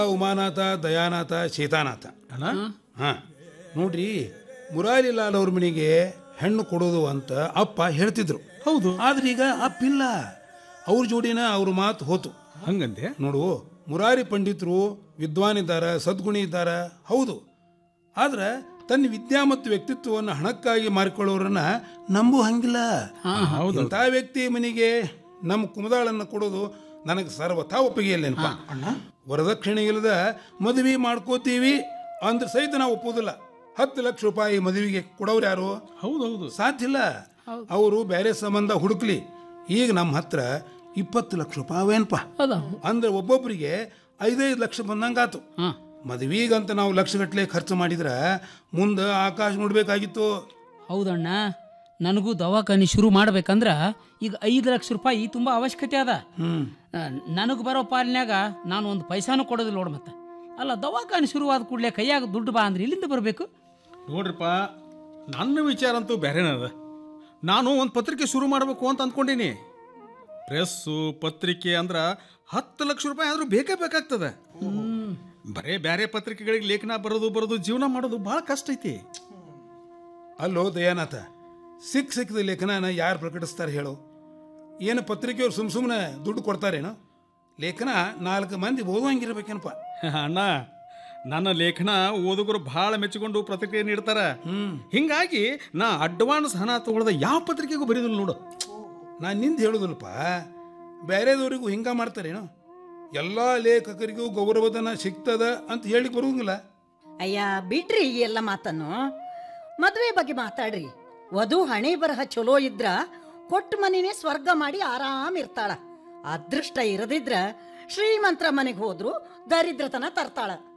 ಉಮಾನಾಥ ದಯಾನಾಥ ಚೇತಾನಾಥ ಅಣ್ಣ ಹಾ ನೋಡ್ರಿ ಮುರಾರಿಲಾಲ್ ಅವ್ರ ಮನೆಗೆ ಹೆಣ್ಣು ಕೊಡೋದು ಅಂತ ಅಪ್ಪ ಹೇಳ್ತಿದ್ರು ಹೌದು ಆದ್ರೆ ಈಗ ಅಪ್ಪಿಲ್ಲ ಅವ್ರ ಜೋಡಿನ ಅವ್ರ ಮಾತು ಹೋತು ಹಂಗಂದೆ ನೋಡು ಮುರಾರಿ ಪಂಡಿತರು ವಿದ್ವಾನ್ ಇದ್ದಾರ ಸದ್ಗುಣಿ ಇದ್ದಾರ ಹೌದು ಆದ್ರೆ ತನ್ನ ವಿದ್ಯಾ ಮತ್ತು ವ್ಯಕ್ತಿತ್ವವನ್ನು ಹಣಕ್ಕಾಗಿ ಮಾರಿಕೊಳ್ಳೋರನ್ನ ನಂಬು ಹಂಗಿಲ್ಲ ಇಂಥ ವ್ಯಕ್ತಿ ಮನೆಗೆ ನಮ್ಮ ಕುಮದಾಳನ್ನು ಕೊಡೋದು ನನಗೆ ಸರ್ವಥಾ ಒಪ್ಪಿಗೆ ಇಲ್ಲೇನಪ್ಪ ವರದಕ್ಷಿಣೆ ಇಲ್ಲದ ಮದುವೆ ಮಾಡ್ಕೋತೀವಿ ಅಂದ್ರೆ ಸಹಿತ ನಾವು ಒಪ್ಪೋದಿಲ್ಲ ಹತ್ತು ಲಕ್ಷ ರೂಪಾಯಿ ಮದುವೆಗೆ ಕೊಡೋರು ಯಾರು ಹೌದೌದು ಸಾಧ್ಯ ಇಲ್ಲ ಅವರು ಬೇರೆ ಸಂಬಂಧ ಹುಡುಕ್ಲಿ ಈಗ ನಮ್ಮ ಹತ್ರ ಇಪ್ಪತ್ತು ಲಕ್ಷ ರೂಪಾಯಿ ಅವೇನಪ್ಪ ಅದ ಅಂದ್ರೆ ಒಬ್ಬೊಬ್ಬರಿಗೆ ಐದೈದು ಲಕ್ಷ ಬಂದಂಗಾತು ಹಾಂ ಮದುವೆಗಂತ ನಾವು ಲಕ್ಷಗಟ್ಟಲೆ ಖರ್ಚು ಮಾಡಿದ್ರೆ ಮುಂದೆ ಆಕಾಶ ನೋಡ್ಬೇಕಾಗಿತ್ತು ಹೌದಣ್ಣ ನನಗೂ ದವಾಖಾನೆ ಶುರು ಮಾಡ್ಬೇಕಂದ್ರ ಈಗ ಐದು ಲಕ್ಷ ರೂಪಾಯಿ ತುಂಬ ಅವಶ್ಯಕತೆ ಅದ ಹ್ಮ್ ನನಗೆ ಬರೋ ಪಾಲಿನ್ಯಾಗ ನಾನು ಒಂದು ಪೈಸಾನು ಕೊಡೋದಿಲ್ಲ ನೋಡು ಮತ್ತೆ ಅಲ್ಲ ದವಾಖಾನೆ ಶುರುವಾದ ಕೂಡಲೇ ಕೈಯಾಗ ದುಡ್ಡು ಬಾ ಅಂದ್ರೆ ಇಲ್ಲಿಂದ ಬರಬೇಕು ನೋಡ್ರಿಪ್ಪ ನನ್ನ ವಿಚಾರ ಅಂತೂ ಬೇರೆನದ ನಾನು ಒಂದು ಪತ್ರಿಕೆ ಶುರು ಮಾಡಬೇಕು ಅಂತ ಅಂದ್ಕೊಂಡೀನಿ ಪ್ರೆಸ್ಸು ಪತ್ರಿಕೆ ಅಂದ್ರ ಹತ್ತು ಲಕ್ಷ ರೂಪಾಯಿ ಆದ್ರೂ ಬೇಕೇ ಬೇಕಾಗ್ತದೆ ಬರೇ ಬೇರೆ ಪತ್ರಿಕೆಗಳಿಗೆ ಲೇಖನ ಬರೋದು ಬರೋದು ಜೀವನ ಮಾಡೋದು ಭಾಳ ಕಷ್ಟ ಐತಿ ಅಲ್ಲೋ ದಯಾನಾಥ ಸಿಕ್ ಸಿಕ್ಕದ ಲೇಖನನ ಯಾರು ಪ್ರಕಟಿಸ್ತಾರೆ ಹೇಳು ಏನು ಪತ್ರಿಕೆಯವ್ರು ಸುಮ್ ಸುಮ್ಮನೆ ದುಡ್ಡು ಕೊಡ್ತಾರೇನು ಲೇಖನ ನಾಲ್ಕು ಮಂದಿ ಓದುವಂಗಿರ್ಬೇಕೇನಪ್ಪ ಅಣ್ಣ ನನ್ನ ಲೇಖನ ಓದುಗರು ಭಾಳ ಮೆಚ್ಚಿಕೊಂಡು ಪ್ರತಿಕ್ರಿಯೆ ನೀಡ್ತಾರ ಹಿಂಗಾಗಿ ನಾ ಅಡ್ವಾನ್ಸ್ ಹಣ ತಗೊಳ್ದ ಯಾವ ಪತ್ರಿಕೆಗೂ ಬರೀದಿಲ್ಲ ನೋಡು ನಾನು ನಿಂದ ಹೇಳೋದಿಲ್ಲಪ್ಪ ಬೇರೆದವರಿಗೂ ಹಿಂಗ ಮಾಡ್ತಾರೇನು ಎಲ್ಲ ಲೇಖಕರಿಗೂ ಗೌರವಧನ ಸಿಗ್ತದ ಅಂತ ಹೇಳಿ ಬರುವಂಗಿಲ್ಲ ಅಯ್ಯ ಬಿಡ್ರಿ ಈ ಎಲ್ಲ ಮಾತನ್ನು ಮದುವೆ ಬಗ್ಗೆ ಮಾತಾಡ್ರಿ ವಧು ಹಣೆ ಬರಹ ಚಲೋ ಇದ್ರ ಕೊಟ್ಟ ಮನಿನೇ ಸ್ವರ್ಗ ಮಾಡಿ ಆರಾಮ್ ಇರ್ತಾಳ ಅದೃಷ್ಟ ಇರದಿದ್ರ ಶ್ರೀಮಂತರ ಮನೆಗೆ ಹೋದ್ರು ದರಿದ್ರತನ ತರ್ತಾಳ